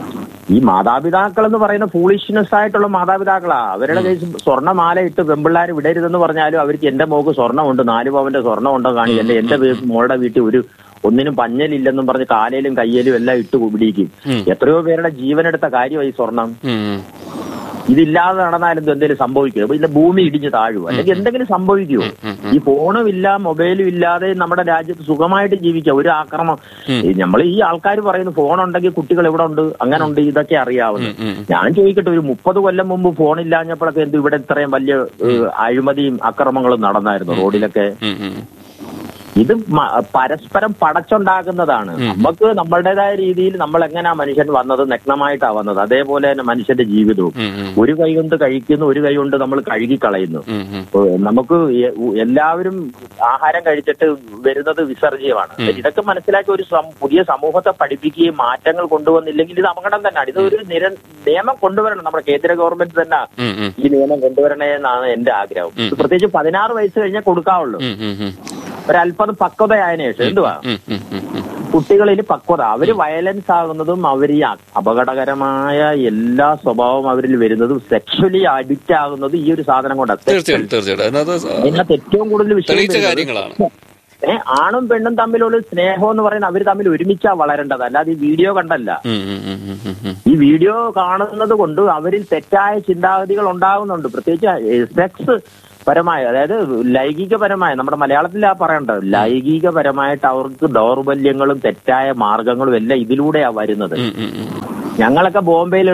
ഈ മാതാപിതാക്കൾ എന്ന് പറയുന്ന ഫൂളിഷ്നെസ് ആയിട്ടുള്ള മാതാപിതാക്കളാ അവരുടെ കയ്യിൽ സ്വർണ്ണമാല ഇട്ട് പെമ്പിള്ളാർ വിടരുതെന്ന് പറഞ്ഞാലും അവർക്ക് എന്റെ മോക്ക് സ്വർണ്ണമുണ്ട് നാല് പവന്റെ സ്വർണ്ണം ഉണ്ടോ കാണി എന്റെ എന്റെ വീ- മോളുടെ വീട്ടിൽ ഒരു ഒന്നിനും പഞ്ഞലില്ലെന്നും പറഞ്ഞ് കാലയിലും കയ്യിലും എല്ലാം ഇട്ട് പിടിക്കും ഉം. എത്രയോ പേരുടെ ജീവനെടുത്ത കാര്യമായി സ്വർണം ഉം, ഉം. ഇതില്ലാതെ നടന്നാലും ഇത് എന്തെങ്കിലും സംഭവിക്കുമോ അപ്പൊ ഇതിന്റെ ഭൂമി ഇടിഞ്ഞ് താഴുമോ അല്ലെങ്കിൽ എന്തെങ്കിലും സംഭവിക്കുമോ ഈ ഫോണും ഇല്ല മൊബൈലും ഇല്ലാതെ നമ്മുടെ രാജ്യത്ത് സുഖമായിട്ട് ജീവിക്കാം ഒരു ആക്രമണം നമ്മൾ ഈ ആൾക്കാർ പറയുന്നു ഫോൺ ഉണ്ടെങ്കിൽ കുട്ടികൾ ഇവിടെ ഉണ്ട് അങ്ങനെ ഉണ്ട് ഇതൊക്കെ അറിയാവുന്നത് ഉം, ഉം. ഞാൻ ചോദിക്കട്ടെ ഒരു മുപ്പത് കൊല്ലം മുമ്പ് ഫോൺ ഇല്ലാഞ്ഞപ്പോഴൊക്കെ എന്ത് ഇവിടെ ഇത്രയും വലിയ ഏഹ്, അഴിമതിയും അക്രമങ്ങളും നടന്നായിരുന്നു റോഡിലൊക്കെ ഉം, ഉം. ഇത് മ- പരസ്പരം പടച്ചുണ്ടാക്കുന്നതാണ് നമുക്ക് നമ്മളുടേതായ രീതിയിൽ നമ്മൾ എങ്ങനെയാ മനുഷ്യൻ വന്നത് നഗ്നമായിട്ടാ വന്നത് അതേപോലെ തന്നെ മനുഷ്യന്റെ ജീവിതവും ഉം, ഉം. ഒരു കൈ കൊണ്ട് കഴിക്കുന്നു ഒരു കൈ കൊണ്ട് നമ്മൾ കഴുകി കളയുന്നു ഉം, ഉം. ഏഹ് നമുക്ക് എ- എല്ലാവരും ആഹാരം കഴിച്ചിട്ട് വരുന്നത് വിസർജ്യമാണ് ഇതൊക്കെ മനസ്സിലാക്കി ഒരു സം- പുതിയ സമൂഹത്തെ പഠിപ്പിക്കുകയും മാറ്റങ്ങൾ കൊണ്ടുവന്നില്ലെങ്കിൽ ഇത് അപകടം തന്നെയാണ് ഇത് ഒരു നിര നിയമം കൊണ്ടുവരണം നമ്മുടെ കേന്ദ്ര ഗവൺമെന്റ് തന്നെ ഉം, ഉം. ഈ നിയമം കൊണ്ടുവരണേ എന്നാണ് എന്റെ ആഗ്രഹം ഇത് പ്രത്യേകിച്ച് പതിനാറ് വയസ്സ് കഴിഞ്ഞാൽ കൊടുക്കാവുള്ളൂ ഉം, ഉം, ഉം. ഒരല്പം പക്വതയായതിനു ശേഷം എന്തുവാ ഉം, ഉം, ഉം, ഉം. കുട്ടികളിൽ പക്വത അവര് വയലൻസ് ആകുന്നതും അവർ ഈ അപകടകരമായ എല്ലാ സ്വഭാവം അവരിൽ വരുന്നതും സെക്ഷലി അഡിക്റ്റ് ആകുന്നതും ഈ ഒരു സാധനം കൊണ്ടാണ് തീർച്ചയായിട്ടും തീർച്ചയായിട്ടും അതിനകത്ത് അതിനകത്ത് ഏറ്റവും കൂടുതൽ വിഷയം തെളിയിച്ച വരുന്നത് കാര്യങ്ങളാണ് ഏ, ആണും പെണ്ണും തമ്മിലുള്ള സ്നേഹം എന്ന് പറയുന്നത് അവർ തമ്മിൽ ഒരുമിച്ചാ വളരേണ്ടത് അല്ലാതെ ഈ വീഡിയോ കണ്ടല്ല ഉം, ഉം, ഉം, ഉം, ഉം, ഉം. ഈ വീഡിയോ കാണുന്നത് കൊണ്ട് അവരിൽ തെറ്റായ ചിന്താഗതികൾ ഉണ്ടാകുന്നുണ്ട് പ്രത്യേകിച്ച് സെക്സ് പരമായ അതായത് ലൈംഗികപരമായ നമ്മുടെ മലയാളത്തിൽ ആ പറയേണ്ടത് ലൈംഗികപരമായിട്ട് അവർക്ക് ദൗർബല്യങ്ങളും തെറ്റായ മാർഗങ്ങളും എല്ലാം ഇതിലൂടെയാ വരുന്നത് ഉം, ഉം, ഉം. ഞങ്ങളൊക്കെ ബോംബെയിൽ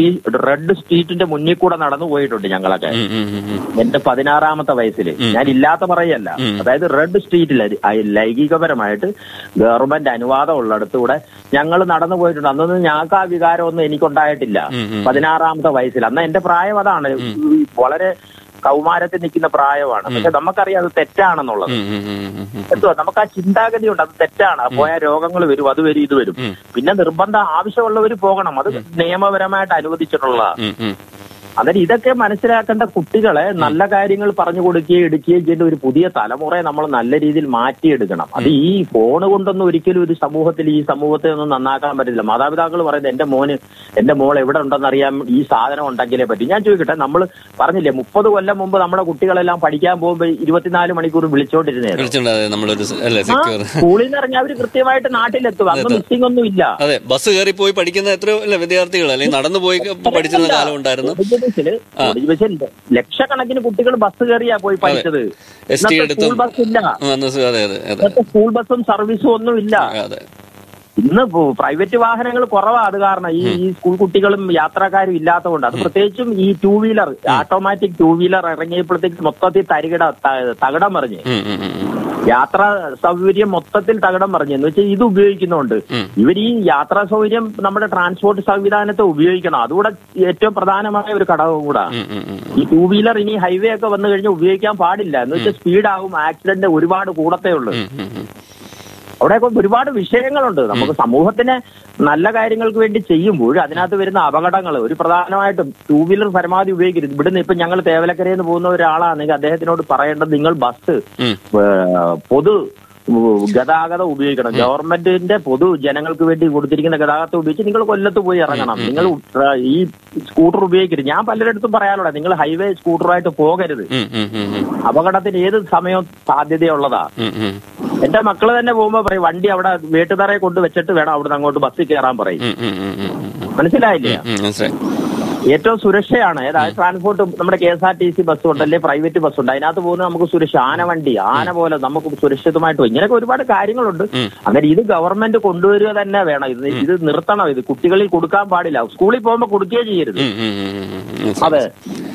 റെഡ് സ്ട്രീറ്റിന്റെ മുന്നിൽ കൂടെ നടന്നു പോയിട്ടുണ്ട് ഞങ്ങളൊക്കെ ഉം, ഉം, ഉം, ഉം. എന്റെ പതിനാറാമത്തെ വയസ്സിൽ ഞാൻ ഇല്ലാത്ത പറയല്ല അതായത് റെഡ് സ്ട്രീറ്റിൽ ലൈംഗികപരമായിട്ട് ഗവൺമെന്റ് അനുവാദം ഉള്ളിടത്തൂടെ ഞങ്ങൾ നടന്നു പോയിട്ടുണ്ട് അന്നൊന്നും ഞങ്ങൾക്ക് ആ വികാരമൊന്നും എനിക്കുണ്ടായിട്ടില്ല ഉം, ഉം. പതിനാറാമത്തെ വയസ്സിൽ അന്ന് എന്റെ പ്രായം അതാണ് ഈ വളരെ കൗമാരത്തിൽ നിൽക്കുന്ന പ്രായമാണ് പക്ഷെ നമുക്കറിയാം അത് തെറ്റാണെന്നുള്ളത് ഉം, ഉം, ഉം, ഉം, ഉം. എന്തുവാ നമുക്ക് ആ ചിന്താഗതി ഉണ്ട് അത് തെറ്റാണ് പോയ രോഗങ്ങൾ വരും അത് വരും ഇത് വരും ഉം. പിന്നെ നിർബന്ധം ആവശ്യമുള്ളവർ പോകണം അത് നിയമപരമായിട്ട് അനുവദിച്ചിട്ടുള്ളതാണ് ഉം, ഉം. അന്നേരം ഇതൊക്കെ മനസ്സിലാക്കേണ്ട കുട്ടികളെ നല്ല കാര്യങ്ങൾ പറഞ്ഞു കൊടുക്കുകയും എടുക്കുകയും ചെയ്യേണ്ട ഒരു പുതിയ തലമുറയെ നമ്മൾ നല്ല രീതിയിൽ മാറ്റിയെടുക്കണം അത് ഈ ഫോൺ കൊണ്ടൊന്നും ഒരിക്കലും ഒരു സമൂഹത്തിൽ ഈ സമൂഹത്തെ ഒന്നും നന്നാക്കാൻ പറ്റില്ല മാതാപിതാക്കൾ പറയുന്നത് എന്റെ മോന് എന്റെ മോൾ എവിടെ ഉണ്ടെന്ന് അറിയാൻ ഈ സാധനം ഉണ്ടെങ്കിലേ പറ്റും ഞാൻ ചോദിക്കട്ടെ നമ്മൾ പറഞ്ഞില്ലേ മുപ്പത് കൊല്ലം മുമ്പ് നമ്മുടെ കുട്ടികളെല്ലാം പഠിക്കാൻ പോകുമ്പോൾ ഇരുപത്തിനാല് മണിക്കൂർ വിളിച്ചോണ്ടിരുന്നേ വിളിച്ചിട്ടുണ്ട് നമ്മളൊരു അല്ലേ സെക്യൂർ സ്കൂളിൽ നിന്ന് ഇറങ്ങി അവര് കൃത്യമായിട്ട് നാട്ടിലെത്തും അന്ന് മിസ്സിംഗ് ഒന്നും ഇല്ല അതെ ബസ് കയറി പോയി പഠിക്കുന്ന എത്രയോ അല്ലെ വിദ്യാർത്ഥികൾ അല്ലെങ്കിൽ നടന്നു പോയി പഠിച്ചിരുന്ന കാലം ഉണ്ടായിരുന്നു ബസ്സില് ബസ്സില് ലക്ഷക്കണക്കിന് കുട്ടികൾ ബസ് കയറിയാ പോയി പഠിച്ചത് എസ് ടി ഇന്നത്തെ എടുത്തും സ്കൂൾ ബസ് ഇല്ല ആ, അന്ന് സ- അതെ അതെ അതെ ഇന്നത്തെ സ്കൂൾ ബസ്സും സർവീസും ഒന്നും ഇല്ല അതെ ഇന്ന് പ്രൈവറ്റ് വാഹനങ്ങൾ കുറവാ അത് കാരണം ഈ ഈ സ്കൂൾ കുട്ടികളും യാത്രക്കാരും ഇല്ലാത്തതുകൊണ്ട് അത് പ്രത്യേകിച്ചും ഈ two wheeler automatic two wheeler ഇറങ്ങിയപ്പോഴത്തേക്ക് മൊത്തത്തിൽ തരികിട ത- തകിടം മറിഞ്ഞ് ഉം, ഉം, ഉം, ഉം. യാത്രാ സൗകര്യം മൊത്തത്തിൽ തകിടം മറിഞ്ഞു എന്ന് വെച്ചാൽ ഇത് ഉപയോഗിക്കുന്നുണ്ട് ഉം. ഇവർ ഈ യാത്രാ സൗകര്യം നമ്മുടെ ട്രാൻസ്പോർട്ട് സംവിധാനത്തെ ഉപയോഗിക്കണം അതുകൂടെ ഏറ്റവും പ്രധാനമായ ഒരു ഘടകം കൂടാ ഉം, ഉം, ഉം. ഈ ടൂ വീലർ ഇനി ഹൈവേ ഒക്കെ വന്നു കഴിഞ്ഞാൽ ഉപയോഗിക്കാൻ പാടില്ല എന്ന് വെച്ചാൽ സ്പീഡാകും ആക്സിഡന്റ് ഒരുപാട് കൂടത്തേ ഉള്ളൂ ഉം, ഉം, ഉം. അവിടെയൊക്കെ ഒരുപാട് വിഷയങ്ങളുണ്ട് നമുക്ക് സമൂഹത്തിന് നല്ല കാര്യങ്ങൾക്ക് വേണ്ടി ചെയ്യുമ്പോൾ അതിനകത്ത് വരുന്ന അപകടങ്ങൾ ഒരു പ്രധാനമായിട്ടും ടൂ വീലർ പരമാവധി ഉപയോഗിക്കരുത് ഇവിടുന്ന് ഇപ്പൊ ഞങ്ങൾ തേവലക്കരയിൽ നിന്ന് പോകുന്ന ഒരാളാണെങ്കിൽ അദ്ദേഹത്തിനോട് പറയേണ്ടത് നിങ്ങൾ ബസ് ഉം. ഏഹ്, പൊതു ഉ- ഗതാഗതം ഉപയോഗിക്കണം ഗവൺമെന്റിന്റെ പൊതു ജനങ്ങൾക്ക് വേണ്ടി കൊടുത്തിരിക്കുന്ന ഗതാഗതം ഉപയോഗിച്ച് നിങ്ങൾ കൊല്ലത്ത് പോയി ഇറങ്ങണം നിങ്ങൾ ഉ- ഈ സ്കൂട്ടർ ഉപയോഗിക്കരുത് ഞാൻ പലരിടത്തും പറയാനുള്ള നിങ്ങൾ ഹൈവേ സ്കൂട്ടറായിട്ട് പോകരുത് ഉം, ഉം, ഉം, ഉം. അപകടത്തിന് ഏത് സമയവും സാധ്യതയുള്ളതാ ഉം, ഉം. എന്റെ മക്കള് തന്നെ പോകുമ്പോ പറയും വണ്ടി അവിടെ വീട്ടുതറയെ കൊണ്ട് വെച്ചിട്ട് വേണം അവിടുന്ന് അങ്ങോട്ട് ബസ്സിൽ കയറാൻ പറയും ഉം, ഉം, ഉം, ഉം, ഉം. മനസ്സിലായില്ലേ ഉം, മനസ്സിലായി ഏറ്റവും സുരക്ഷയാണ് ഏതായത് ട്രാൻസ്പോർട്ട് നമ്മുടെ K S R T C bus ഉണ്ട് അല്ലെങ്കിൽ പ്രൈവറ്റ് ബസ് ഉണ്ട് അതിനകത്ത് പോകുന്നത് നമുക്ക് സുരക്ഷ ആന വണ്ടി ആന പോലെ നമുക്ക് സുരക്ഷിതമായിട്ട് പോകും. ഇങ്ങനെയൊക്കെ ഒരുപാട് കാര്യങ്ങളുണ്ട് ഉം. അന്നേരം ഇത് ഗവൺമെന്റ് കൊണ്ടുവരിക തന്നെ വേണം ഇത് ഇത് നിർത്തണം ഇത് കുട്ടികളിൽ കൊടുക്കാൻ പാടില്ല സ്കൂളിൽ പോകുമ്പോൾ കൊടുക്കുകയേ ചെയ്യരുത് ഉം, ഉം, ഉം, ഉം, ഉം. മനസ്സിലായി.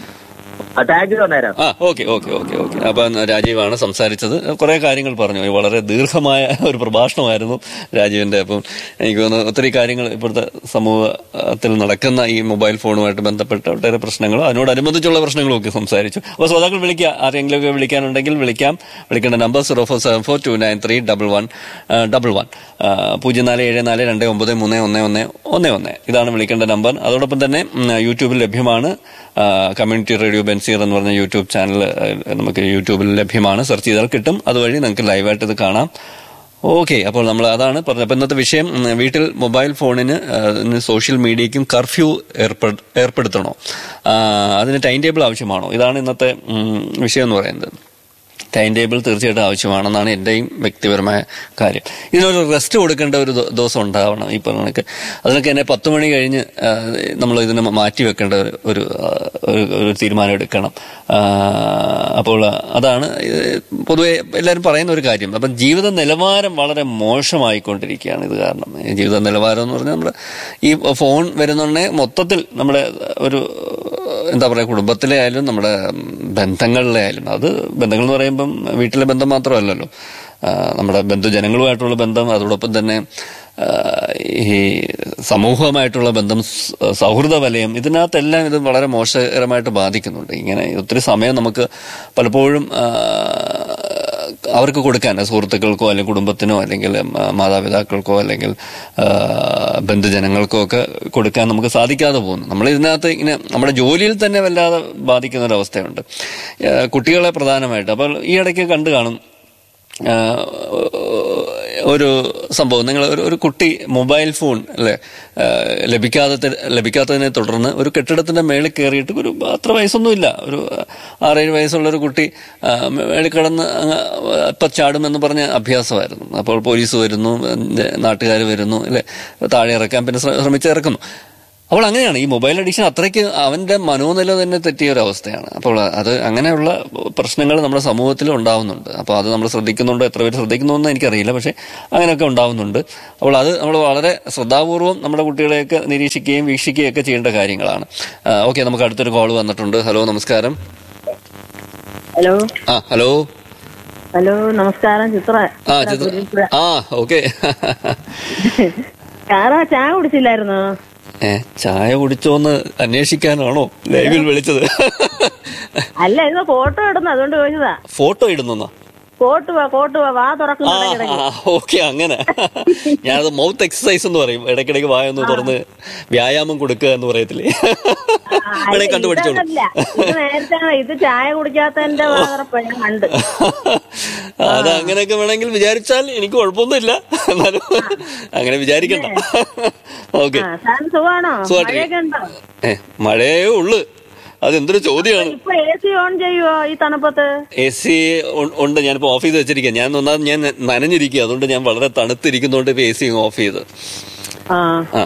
അതെ താങ്ക് യു നേരം ആ ഓക്കെ ഓക്കെ ഓക്കെ ഓക്കെ അപ്പൊ രാജീവാണ് സംസാരിച്ചത് കുറെ കാര്യങ്ങൾ പറഞ്ഞു വളരെ ദീർഘമായ ഒരു പ്രഭാഷണമായിരുന്നു രാജീവിന്റെ അപ്പം എനിക്ക് തോന്നുന്നു ഒത്തിരി കാര്യങ്ങൾ ഇപ്പോഴത്തെ സമൂഹത്തിൽ നടക്കുന്ന ഈ മൊബൈൽ ഫോണുമായിട്ട് ബന്ധപ്പെട്ട ഒട്ടേറെ പ്രശ്നങ്ങളും അതിനോടനുബന്ധിച്ചുള്ള പ്രശ്നങ്ങളും ഒക്കെ സംസാരിച്ചു അപ്പോൾ ശ്രോതാക്കൾ വിളിക്കുക ആരെങ്കിലും ഒക്കെ വിളിക്കാനുണ്ടെങ്കിൽ വിളിക്കാം വിളിക്കേണ്ട number zero four seven four two nine three double one double one പൂജ്യം നാല് ഏഴ് നാല് രണ്ട് ഒമ്പത് മൂന്ന് ഒന്ന് ഒന്ന് ഒന്ന് ഒന്ന് ഇതാണ് വിളിക്കേണ്ട നമ്പർ അതോടൊപ്പം തന്നെ ഉം, യൂട്യൂബിൽ ലഭ്യമാണ് ആ, കമ്മ്യൂണിറ്റി റേഡിയോ ബെൻസീർ എന്ന് പറഞ്ഞ യൂട്യൂബ് ചാനൽ ആ, നമുക്ക് യൂട്യൂബിൽ ലഭ്യമാണ് സെർച്ച് ചെയ്താൽ കിട്ടും അതുവഴി നിങ്ങൾക്ക് ലൈവായിട്ട് ഇത് കാണാം ഓക്കെ അപ്പോൾ നമ്മൾ അതാണ് പറഞ്ഞത് അപ്പോൾ ഇന്നത്തെ വിഷയം ഉം, വീട്ടിൽ മൊബൈൽ ഫോണിന് ആ, ഇന്ന് സോഷ്യൽ മീഡിയയ്ക്കും കർഫ്യൂ ഏർപ്പെടു ഏർപ്പെടുത്തണോ ആ, അതിന് ടൈം ടേബിൾ ആവശ്യമാണോ ഇതാണ് ഇന്നത്തെ ഉം, വിഷയം എന്ന് പറയുന്നത് ടൈം ടേബിൾ തീർച്ചയായിട്ടും ആവശ്യമാണെന്നാണ് എൻ്റെയും വ്യക്തിപരമായ കാര്യം ഇതിനൊരു റെസ്റ്റ് കൊടുക്കേണ്ട ഒരു ദ- ദിവസം ഉണ്ടാവണം ഈ പറഞ്ഞ അതിനൊക്കെ എന്നെ പത്ത് മണി കഴിഞ്ഞ് ആ, നമ്മൾ ഇതിനെ മാറ്റി വെക്കേണ്ട ഒരു ഒരു ആ, ഒരു ഒരു തീരുമാനം എടുക്കണം ആ, അപ്പോൾ അതാണ് ഇത് പൊതുവെ എല്ലാവരും പറയുന്ന ഒരു കാര്യം അപ്പം ജീവിത നിലവാരം വളരെ മോശമായിക്കൊണ്ടിരിക്കുകയാണ് ഇത് കാരണം ഈ ജീവിത നിലവാരം എന്ന് പറഞ്ഞാൽ നമ്മുടെ ഈ ഫോൺ വരുന്നുണ്ടെ മൊത്തത്തിൽ നമ്മുടെ ഒരു എന്താ പറയുക കുടുംബത്തിലെ ആയാലും നമ്മുടെ ബന്ധങ്ങളിലെ ആയാലും അത് ബന്ധങ്ങൾ എന്ന് പറയുമ്പം വീട്ടിലെ ബന്ധം മാത്രമല്ലല്ലോ ആ, നമ്മുടെ ബന്ധുജനങ്ങളുമായിട്ടുള്ള ബന്ധം അതോടൊപ്പം തന്നെ ആ, ഈ സമൂഹവുമായിട്ടുള്ള ബന്ധം സ- സൗഹൃദ വലയം ഇതിനകത്തെല്ലാം ഇത് വളരെ മോശകരമായിട്ട് ബാധിക്കുന്നുണ്ട് ഇങ്ങനെ ഒത്തിരി സമയം നമുക്ക് പലപ്പോഴും ആ, അവർക്ക് കൊടുക്കാൻ സുഹൃത്തുക്കൾക്കോ അല്ലെങ്കിൽ കുടുംബത്തിനോ അല്ലെങ്കിൽ മാ- മാതാപിതാക്കൾക്കോ അല്ലെങ്കിൽ ആ, ബന്ധുജനങ്ങൾക്കോ ഒക്കെ കൊടുക്കാൻ നമുക്ക് സാധിക്കാതെ പോകുന്നു നമ്മൾ ഇതിനകത്ത് ഇങ്ങനെ നമ്മുടെ ജോലിയിൽ തന്നെ വല്ലാതെ ബാധിക്കുന്ന ഒരു അവസ്ഥയുണ്ട് ആ, കുട്ടികളെ പ്രധാനമായിട്ട് അപ്പോൾ ഈ ഇടയ്ക്ക് കണ്ടു കാണും ആ, ഒരു സംഭവം നിങ്ങൾ ഒരു ഒരു കുട്ടി മൊബൈൽ ഫോൺ അല്ലെ ലഭിക്കാതെ ലഭിക്കാത്തതിനെ തുടർന്ന് ഒരു കെട്ടിടത്തിന്റെ മേളിൽ കയറിയിട്ട് ഒരു അത്ര വയസ്സൊന്നുമില്ല ഒരു ആറേഴ് വയസ്സുള്ള ഒരു കുട്ടി ആ, മേളിൽ കിടന്ന് അങ്ങ് ഇപ്പൊ ചാടുമെന്ന് പറഞ്ഞ അഭ്യാസമായിരുന്നു അപ്പോൾ പോലീസ് വരുന്നു നാട്ടുകാർ വരുന്നു അല്ലെ താഴെ ഇറക്കാൻ പിന്നെ ശ്ര- ശ്രമിച്ച് ഇറക്കുന്നു അപ്പോൾ അങ്ങനെയാണ് ഈ മൊബൈൽ അഡിക്ഷൻ അത്രയ്ക്ക് അവന്റെ മനോനില തന്നെ തെറ്റിയ ഒരു അവസ്ഥയാണ് അപ്പോൾ അത് അങ്ങനെയുള്ള പ്രശ്നങ്ങൾ നമ്മുടെ സമൂഹത്തിൽ ഉണ്ടാവുന്നുണ്ട് അപ്പോൾ അത് നമ്മൾ ശ്രദ്ധിക്കുന്നുണ്ടോ എത്ര പേര് ശ്രദ്ധിക്കുന്നു എനിക്കറിയില്ല പക്ഷേ അങ്ങനെയൊക്കെ ഉണ്ടാവുന്നുണ്ട് അപ്പോൾ അത് നമ്മൾ വളരെ ശ്രദ്ധാപൂർവം നമ്മുടെ കുട്ടികളെയൊക്കെ നിരീക്ഷിക്കുകയും വീക്ഷിക്കുകയും ഒക്കെ ചെയ്യേണ്ട കാര്യങ്ങളാണ് ഓക്കെ നമുക്ക് അടുത്തൊരു കോൾ വന്നിട്ടുണ്ട് ഹലോ നമസ്കാരം ഹലോ ആ ഹലോ ഹലോ നമസ്കാരം ചിത്ര ആ ചിത്ര ആ ഓക്കെ കാറാ ചായ കുടിച്ചില്ലായിരുന്നോ ഏ ചായ കുടിച്ചോന്ന് അന്വേഷിക്കാനാണോ ലൈവിൽ വിളിച്ചത് അല്ല ഇത് ഫോട്ടോ ഇടുന്നു അതുകൊണ്ട് ചോദിച്ചതാ ഫോട്ടോ ഇടുന്ന കോട്ട് വാ കോട്ട് വാ വാ തുറക്കുന്നുണ്ടെങ്കിൽ ഓക്കെ അങ്ങനെ ഞാനത് മൗത്ത് എക്സസൈസ് എന്ന് പറയും ഇടയ്ക്കിടയ്ക്ക് വായൊന്ന് തുറന്ന് വ്യായാമം കൊടുക്കുക എന്ന് പറയത്തില്ലേ വേണേ കണ്ടുപിടിച്ചോളൂ ഇത് നേരത്തെ ഇത് ചായ കുടിക്കാത്തതിന്റെ വാ തുറപ്പ് ഞാൻ കണ്ട് അത് അങ്ങനെയൊക്കെ വേണമെങ്കിൽ വിചാരിച്ചാൽ എനിക്ക് കുഴപ്പമൊന്നുമില്ല എന്നാലും അങ്ങനെ വിചാരിക്കണ്ട ഓക്കെ ആ സാൻ സുഖാണോ സുഖായിട്ട് മഴയൊക്കെ ഉണ്ടോ ഏ മഴയേ ഉള്ളു അതെന്തൊരു ചോദ്യമാണ് ഇപ്പൊ എ സി ഓൺ ചെയ്യുവോ ഈ തണുപ്പത്ത് എ സി ഉണ്ട് ഞാനിപ്പോ ഓഫ് ചെയ്ത് വെച്ചിരിക്കുക ഞാൻ ഒന്നാമത് ഞാൻ നനഞ്ഞിരിക്കുക അതുകൊണ്ട് ഞാൻ വളരെ തണുത്തിരിക്കുന്നതുകൊണ്ട് ഇപ്പൊ എ സി ഓഫ് ചെയ്ത് ആ ആ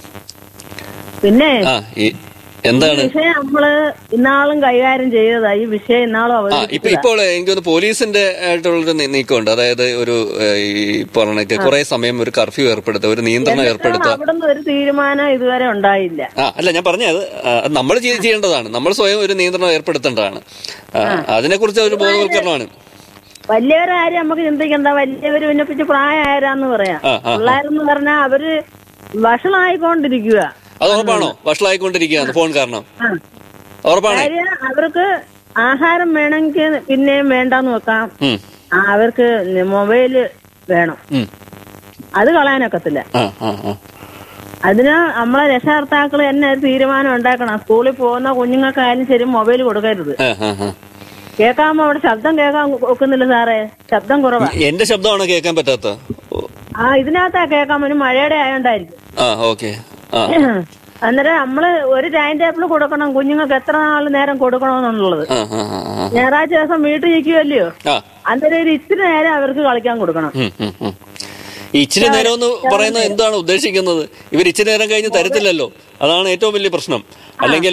പിന്നെ ആ ഈ എന്താണ് വിഷയം നമ്മള് ഇന്നാളും കൈകാര്യം ചെയ്തതാ ഈ വിഷയം ഇന്നാളും ആ അവതരിപ്പിച്ചതാ. ഇപ്പൊ ഇപ്പോൾ എനിക്കൊന്ന് പോലീസിന്റെ ആയിട്ടുള്ളൊരു നീ- നീക്കമുണ്ട് അതായത് ഒരു ഏഹ്, ഈ പറഞ്ഞ കുറെ സമയം ഒരു കർഫ്യൂ ഏർപ്പെടുത്തുക ഒരു നിയന്ത്രണം ഏർപ്പെടുത്തുക അവിടുന്ന് ഒരു തീരുമാനം ഇതുവരെ ഉണ്ടായില്ല ആ അല്ല ഞാൻ പറഞ്ഞത് നമ്മൾ ചെയ്യേണ്ടതാണ് നമ്മൾ സ്വയം ഒരു നിയന്ത്രണം ഏർപ്പെടുത്തേണ്ടതാണ് ആ, അതിനെക്കുറിച്ച് ഒരു ബോധവൽക്കരണമാണ് വലിയവരാരും നമുക്ക് ചിന്തിക്കണ്ട വലിയവര് പിന്നെ പിടിച്ച് പ്രായമായരാന്ന് പറയാം ആ, ആ. പിള്ളേരെന്ന് പറഞ്ഞാൽ അവര് വഷളായിക്കൊണ്ടിരിക്കുക അത് ഉറപ്പാണോ വഷളായിക്കൊണ്ടിരിക്കുകയാണ് ഫോൺ കാരണം ആ. ഉറപ്പാണേ കാര്യം അവർക്ക് ആഹാരം വേണമെങ്കിൽ പിന്നെയും വേണ്ടാന്ന് വെക്കാം ഉം, ആ, അവർക്ക് മൊബൈല് വേണം ഉം. അത് കളയാനൊക്കത്തില്ല ആ ആ ആ അതിന് നമ്മളെ രക്ഷകർത്താക്കൾ തന്നെ ഒരു തീരുമാനം ഉണ്ടാക്കണം സ്കൂളിൽ പോകുന്ന കുഞ്ഞുങ്ങൾക്കായാലും ശരി മൊബൈൽ കൊടുക്കരുത് ആ, ആ, ആ. കേൾക്കാമോ അവിടെ ശബ്ദം കേൾക്കാൻ ഒക്കുന്നില്ല സാറേ ശബ്ദം കുറവാ എന്റെ ശബ്ദമാണോ കേൾക്കാൻ പറ്റാത്ത ഓ, ആ ഇതിനകത്താ കേൾക്കാൻ പറ്റും മഴയുടെ ആയോണ്ടായിരിക്കും ആ ഓക്കെ ആ അന്നേരം നമ്മള് ഒരു ടൈം ടേബിൾ കൊടുക്കണം കുഞ്ഞുങ്ങൾക്ക് എത്ര നാൾ നേരം കൊടുക്കണമെന്നുള്ളത് ആ ആ ആ, ആ ഞായറാഴ്ച ദിവസം വീട്ടിൽ ഇരിക്കുമല്ലയോ ആ അന്നേരം ഒരു ഇച്ചിരി നേരം അവർക്ക് കളിക്കാൻ കൊടുക്കണം ഉം, ഉം, ഉം. ഈ ഇച്ചിരി നേരം എന്ന് പറയുന്നത് എന്താണ് ഉദ്ദേശിക്കുന്നത് ഇവർ ഇച്ചിരി നേരം കഴിഞ്ഞ് തരത്തില്ലല്ലോ അതാണ് ഏറ്റവും വലിയ പ്രശ്നം അല്ലെങ്കിൽ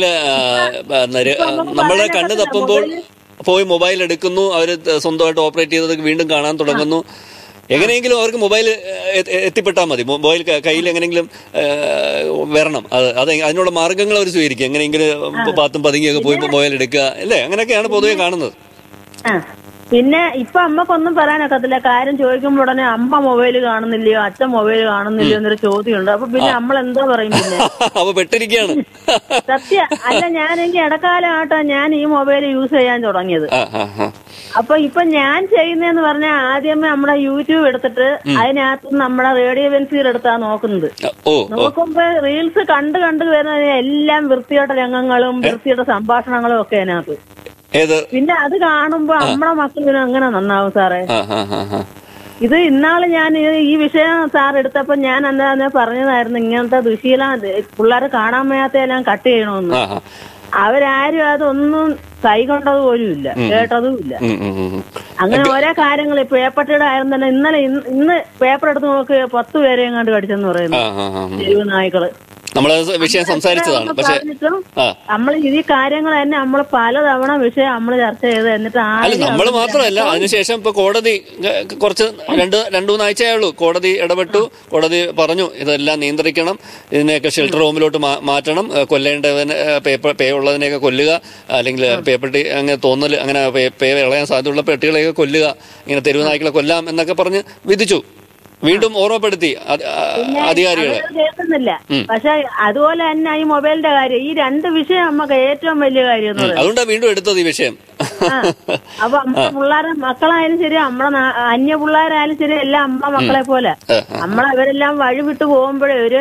നമ്മളെ കണ്ണ് തപ്പുമ്പോൾ പോയി മൊബൈൽ എടുക്കുന്നു അവർ സ്വന്തമായിട്ട് ഓപ്പറേറ്റ് ചെയ്തത് വീണ്ടും കാണാൻ തുടങ്ങുന്നു എങ്ങനെയെങ്കിലും അവർക്ക് മൊബൈൽ എത്തിപ്പെട്ടാൽ മതി മൊബൈൽ ക- കയ്യിൽ എങ്ങനെയെങ്കിലും ഏ, വരണം അത് അത് അതിനുള്ള മാർഗങ്ങൾ അവർ സ്വീകരിക്കും എങ്ങനെയെങ്കിലും പാത്തും പതുങ്ങിയൊക്കെ പോയി മൊബൈൽ എടുക്കുക അല്ലേ അങ്ങനെയൊക്കെയാണ് പൊതുവെ കാണുന്നത് ആ പിന്നെ ഇപ്പൊ അമ്മക്കൊന്നും പറയാനൊക്കത്തില്ല കാര്യം ചോദിക്കുമ്പോൾ ഉടനെ അമ്മ മൊബൈൽ കാണുന്നില്ലയോ അച്ഛൻ മൊബൈൽ കാണുന്നില്ലയോ എന്നൊരു ചോദ്യമുണ്ട് അപ്പൊ പിന്നെ നമ്മൾ എന്താ പറയും പിന്നെ അപ്പൊ പെട്ടിരിക്കുകയാണ് സത്യ അല്ല ഞാൻ എനിക്ക് ഇടക്കാലമായിട്ടാ ഞാൻ ഈ മൊബൈൽ യൂസ് ചെയ്യാൻ തുടങ്ങിയത് ആ ആ ആ അപ്പൊ ഇപ്പൊ ഞാൻ ചെയ്യുന്നതെന്ന് പറഞ്ഞാൽ ആദ്യമേ നമ്മുടെ യൂട്യൂബ് എടുത്തിട്ട് അതിനകത്ത് നമ്മുടെ റേഡിയോ വെൻസീർ എടുത്താ നോക്കുന്നത് ഓ ഓ നോക്കുമ്പോ റീൽസ് കണ്ട് കണ്ട് വരുന്ന എല്ലാം വൃത്തിയോട്ട രംഗങ്ങളും വൃത്തിയോട്ട സംഭാഷണങ്ങളും ഒക്കെ അതിനകത്ത് ഏത് പിന്നെ അത് കാണുമ്പോ നമ്മുടെ മക്കളിന് അങ്ങനെ നന്നാവും സാറേ ആ ആ ആ ആ ഇത് ഇന്നാള് ഞാൻ ഈ- ഈ വിഷയം സാർ എടുത്തപ്പോ ഞാൻ എന്താ അന്ന് പറഞ്ഞതായിരുന്നു ഇങ്ങനത്തെ ദുശീലം പിള്ളേർ കാണാൻ വയ്യാത്തെല്ലാം കട്ട് ചെയ്യണമെന്ന് ആ ആ അവരാരും അതൊന്നും കൈകൊണ്ടത് പോലും ഇല്ല കേട്ടതും ഇല്ല ഉം, ഉം, ഉം, ഉം. അങ്ങനെ ഓരോ കാര്യങ്ങൾ പേപ്പട്ടിയുടെ ആയിരുന്നു തന്നെ ഇന്നലെ ഇന്ന് ഇന്ന് പേപ്പർ എടുത്ത് നോക്ക് പത്ത് പേരെ എങ്ങാണ്ട് കടിച്ചെന്ന് പറയുന്നു ആ ആ ആ തെരുവ് നായ്ക്കള് നമ്മൾ വിഷയം സംസാരിച്ചതാണ് പക്ഷെ പറഞ്ഞിട്ടും ആ നമ്മൾ ഈ കാര്യങ്ങൾ തന്നെ നമ്മൾ പലതവണ വിഷയം നമ്മൾ ചർച്ച ചെയ്ത് എന്നിട്ട് അല്ല ആരും നമ്മൾ മാത്രമല്ല അതിനുശേഷം ഇപ്പൊ കോടതി ക- കുറച്ച് രണ്ട് രണ്ടു മൂന്ന് ആഴ്ചയേ ഉള്ളൂ കോടതി ഇടപെട്ടു കോടതി പറഞ്ഞു ഇതെല്ലാം നിയന്ത്രിക്കണം ഇതിനെയൊക്കെ ഷെൽട്ടർ റൂമിലോട്ട് മാ- മാറ്റണം ഏഹ് കൊല്ലേണ്ടവന് ഏഹ് പേപ്പർ പേ ഉള്ളതിനെയൊക്കെ കൊല്ലുക അല്ലെങ്കിൽ പേപ്പട്ടി അങ്ങനെ തോന്നൽ അങ്ങനെ പേ- പേ ഇളയാൻ സാധ്യതയുള്ള പെട്ടികളെയൊക്കെ കൊല്ലുക ഇങ്ങനെ തെരുവ് നായ്ക്കളെ കൊല്ലാം എന്നൊക്കെ പറഞ്ഞ് വിധിച്ചു വീണ്ടും ഓർമ്മപ്പെടുത്തി അധ- ആ- അധികാരികളെ അവരത് കേൾക്കുന്നില്ല പക്ഷെ അതുപോലെ തന്നെ ഈ മൊബൈലിന്റെ കാര്യം ഈ രണ്ട് വിഷയം നമുക്ക് ഏറ്റവും വലിയ കാര്യം എന്ന് പറയുന്നത് അതുകൊണ്ടാണ് വീണ്ടും എടുത്തത് ഈ വിഷയം ആ. അപ്പൊ നമ്മുടെ പിള്ളേരെ മക്കളായാലും ശരി നമ്മുടെ നാ- അന്യ പിള്ളേരായാലും ശരി എല്ലാം അമ്മ മക്കളെ പോലെ ആ, നമ്മളവരെല്ലാം വഴി വിട്ടു പോകുമ്പോഴേ ഒരു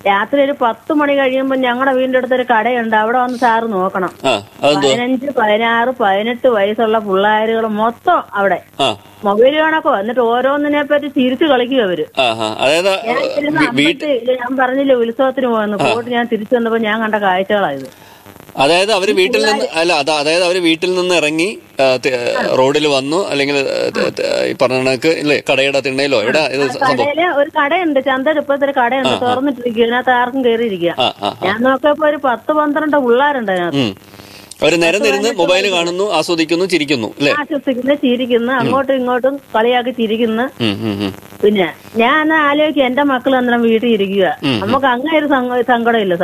രാത്രി ഒരു പത്ത് മണി കഴിയുമ്പോൾ ഞങ്ങളുടെ വീടിന്റെ അടുത്തൊരു കടയുണ്ട് അവിടെ വന്ന് സാറ് നോക്കണം ആ അതെന്തോ പതിനഞ്ച് പതിനാറ് പതിനെട്ട് വയസ്സുള്ള പിള്ളേരുകൾ മൊത്തം അവിടെ ആ മൊബൈൽ കണക്കോ എന്നിട്ട് ഓരോന്നിനെ പറ്റി ചിരിച്ചു കളിക്കും അവര് ആ ആ അതായത് ഞാൻ ഇരുന്ന് വീ- വീട്ട് അമ്പലത്തിൽ ഞാൻ പറഞ്ഞില്ലേ ഉത്സവത്തിന് പോയെന്ന് പോയിട്ട് ഞാൻ തിരിച്ചു വന്നപ്പോ ഞാൻ കണ്ട കാഴ്ചകളായത് അതായത് അവര് വീട്ടിൽ നിന്ന് അല്ല അതാ അതായത് അവര് വീട്ടിൽ നിന്ന് ഇറങ്ങി ആ, തി- റോഡിൽ വന്നു അല്ലെങ്കിൽ ആ, ത- ത- ഈ പറഞ്ഞ കണക്ക് ഇല്ലേ കടയുടെ തിണ്ണയിലോ എവിടെ ഇത് സംഭവം കടയില് ഒരു കടയുണ്ട് ചന്തയുടെ ഇപ്പഴത്തെ ഒരു കടയുണ്ട് തുറന്നിട്ടിരിക്കുക അതിനകത്ത് ആർക്കും കയറിയിരിക്കുക ആ ആ ഞാൻ നോക്കിയപ്പോ ഒരു പത്ത് പന്ത്രണ്ട് പിള്ളേരുണ്ട് അതിനകത്ത് ഉം അവര് നിരന്നിരുന്ന് മൊബൈൽ കാണുന്നു ആസ്വദിക്കുന്നു ചിരിക്കുന്നു അല്ലേ ആശ്വസിക്കുന്ന ചിരിക്കുന്നു അങ്ങോട്ടും ഇങ്ങോട്ടും കളിയാക്കി ചിരിക്കുന്നു ഉം, ഉം, ഉം. പിന്നെ ഞാൻ ആലോചിക്കും എന്റെ മക്കൾ അന്നേരം വീട്ടിൽ ഇരിക്കുക നമുക്ക് അങ്ങനെ ഒരു സങ്ക- സങ്കടമില്ല